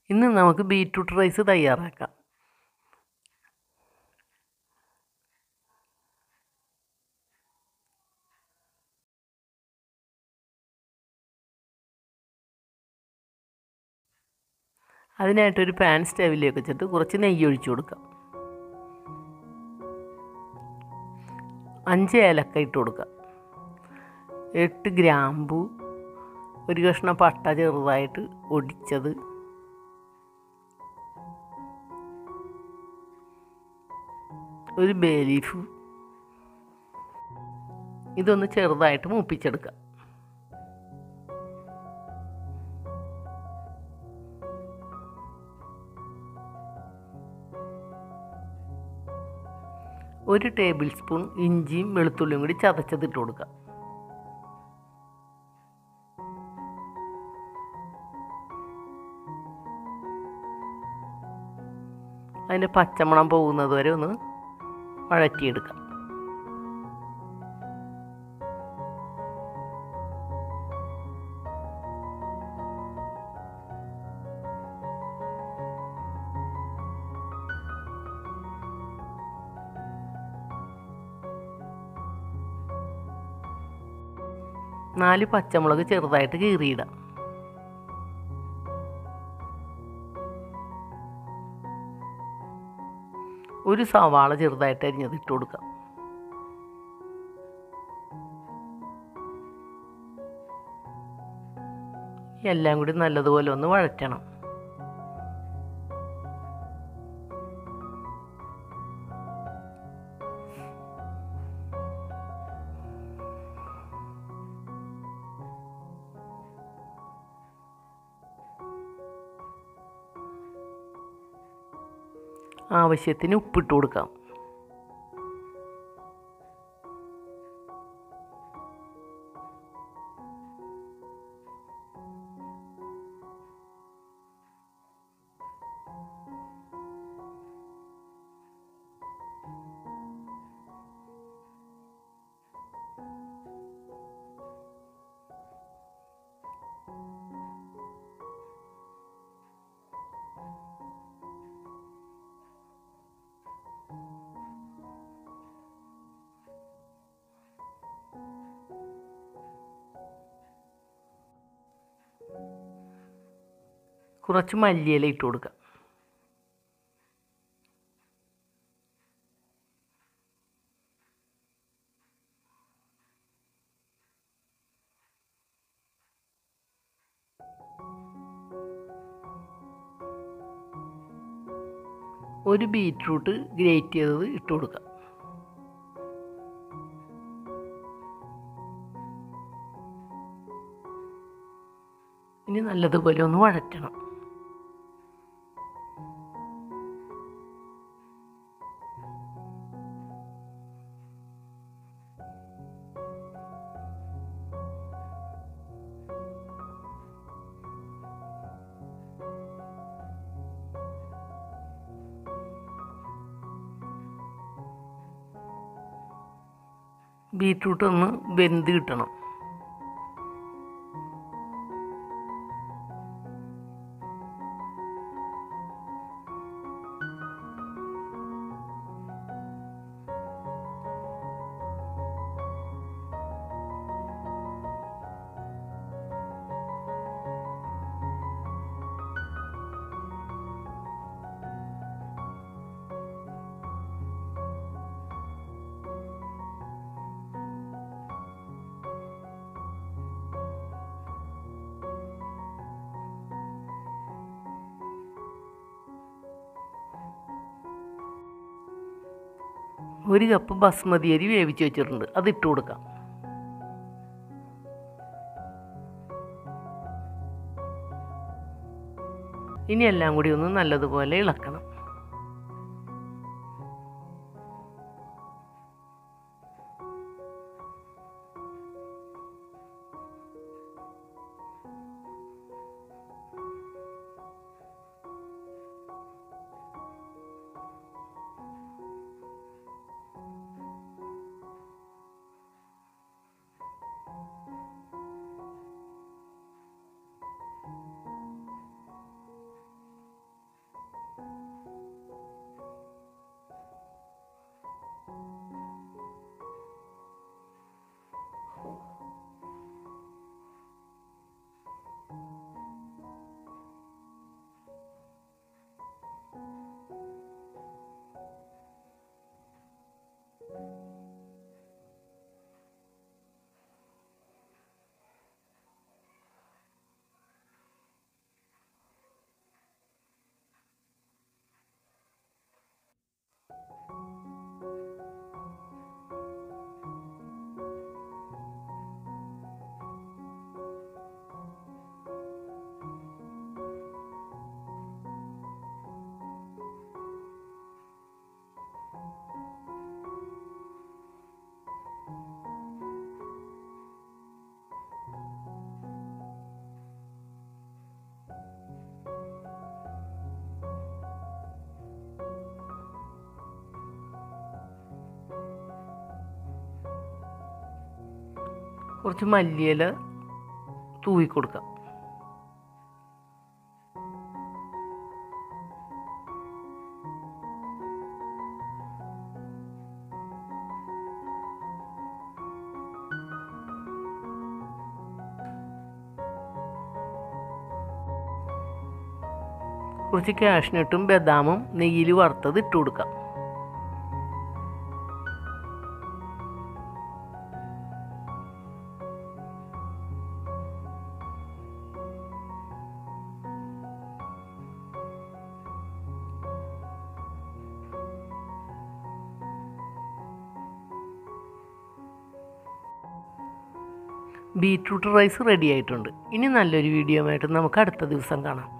ഇന്ന് നമുക്ക് beetroot rice തയ്യാറാക്കാം അതിനായിട്ടൊരു പാൻ സ്റ്റവിലേക്ക് വെച്ചിട്ട് കുറച്ച് നെയ്യ് ഒഴിച്ചു കൊടുക്കാം അഞ്ച് ഏലക്ക ഇട്ട് കൊടുക്കാം എട്ട് ഗ്രാമ്പു ഒരു കഷ്ണം പട്ട ചെറുതായിട്ട് ഒടിച്ചത് ഒരു ബേ ലീഫ് ഇതൊന്ന് ചെറുതായിട്ട് മൂപ്പിച്ചെടുക്കാം ഒരു ടേബിൾ സ്പൂൺ ഇഞ്ചിയും വെളുത്തുള്ളിയും കൂടി ചതച്ചതിട്ട് കൊടുക്കാം അതിൻ്റെ പച്ചമണം പോകുന്നത് വരെ ഒന്ന് വഴറ്റിയെടുക്കാം നാല് പച്ചമുളക് ചെറുതായിട്ട് കീറിയിടാം ഒരു സവാള ചെറുതായിട്ട് അരിഞ്ഞത് ഇട്ട് കൊടുക്കാം എല്ലാം കൂടി നല്ലതുപോലെ ഒന്ന് വഴറ്റണം ആവശ്യത്തിന് ഉപ്പിട്ട് കൊടുക്കാം കുറച്ച് മല്ലിയില ഇട്ട് കൊടുക്കാം ഒരു ബീറ്റ്റൂട്ട് ഗ്രേറ്റ് ചെയ്തത് ഇട്ട് കൊടുക്കാം ഇനി നല്ലതുപോലെ ഒന്ന് വഴറ്റണം ബീറ്റ്റൂട്ട് ഒന്ന് വെന്ത് കിട്ടണം ഒരു കപ്പ് ബസ്മതി അരി വേവിച്ച് വെച്ചിട്ടുണ്ട് അത് ഇട്ട് കൊടുക്കാം ഇനി എല്ലാം കൂടി ഒന്ന് നല്ലതുപോലെ ഇളക്കണം കുറച്ച് മല്ലിയില തൂവി കൊടുക്കാം കുറച്ച് കാഷ്നട്ടും ബദാമും നെയ്യിൽ വറുത്തത് ഇട്ട് കൊടുക്കാം ബീറ്റ്റൂട്ട് റൈസ് റെഡി ആയിട്ടുണ്ട് ഇനി നല്ലൊരു വീഡിയോ ആയിട്ട് നമുക്ക് അടുത്ത ദിവസം കാണാം